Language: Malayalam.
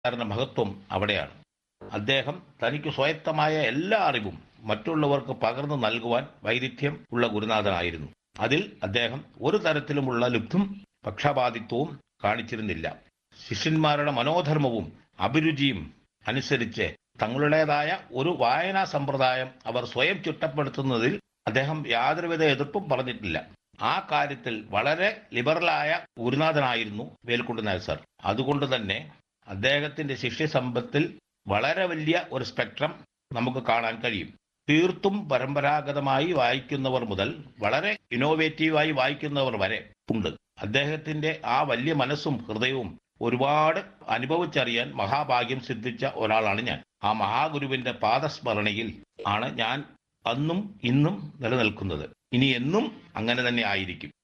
ഗുരുനാഥന്റെ മഹത്വം അവിടെയാണ് അദ്ദേഹം തനിക്ക് സ്വായത്തമായ എല്ലാ അറിവും മറ്റുള്ളവർക്ക് പകർന്നു നൽകുവാൻ വൈരുദ്ധ്യം ഉള്ള ഗുരുനാഥനായിരുന്നു അതിൽ അദ്ദേഹം ഒരു തരത്തിലുമുള്ള ലുബ്ധും പക്ഷപാതിത്വവും കാണിച്ചിരുന്നില്ല ശിഷ്യന്മാരുടെ മനോധർമ്മവും അഭിരുചിയും അനുസരിച്ച് തങ്ങളുടേതായ ഒരു വായനാ സമ്പ്രദായം അവർ സ്വയം ചിട്ടപ്പെടുത്തുന്നതിൽ അദ്ദേഹം യാതൊരുവിധ എതിർപ്പും പറഞ്ഞിട്ടില്ല ആ കാര്യത്തിൽ വളരെ ലിബറലായ ഗുരുനാഥനായിരുന്നു വേൽക്കുണ്ട് നായർ സാർ അതുകൊണ്ട് തന്നെ അദ്ദേഹത്തിന്റെ ശിഷ്യസമ്പത്തിൽ വളരെ വലിയ ഒരു സ്പെക്ട്രം നമുക്ക് കാണാൻ കഴിയും തീർത്തും പരമ്പരാഗതമായി വായിക്കുന്നവർ മുതൽ വളരെ ഇന്നോവേറ്റീവായി വായിക്കുന്നവർ വരെ ഉണ്ട് അദ്ദേഹത്തിന്റെ ആ വലിയ മനസ്സും ഹൃദയവും ഒരുപാട് അനുഭവിച്ചറിയാൻ മഹാഭാഗ്യം സിദ്ധിച്ച ഒരാളാണ് ഞാൻ ആ മഹാഗുരുവിന്റെ പാദസ്മരണയിൽ ആണ് ഞാൻ അന്നും ഇന്നും നിലനിൽക്കുന്നത് ഇനി എന്നും അങ്ങനെ തന്നെ ആയിരിക്കും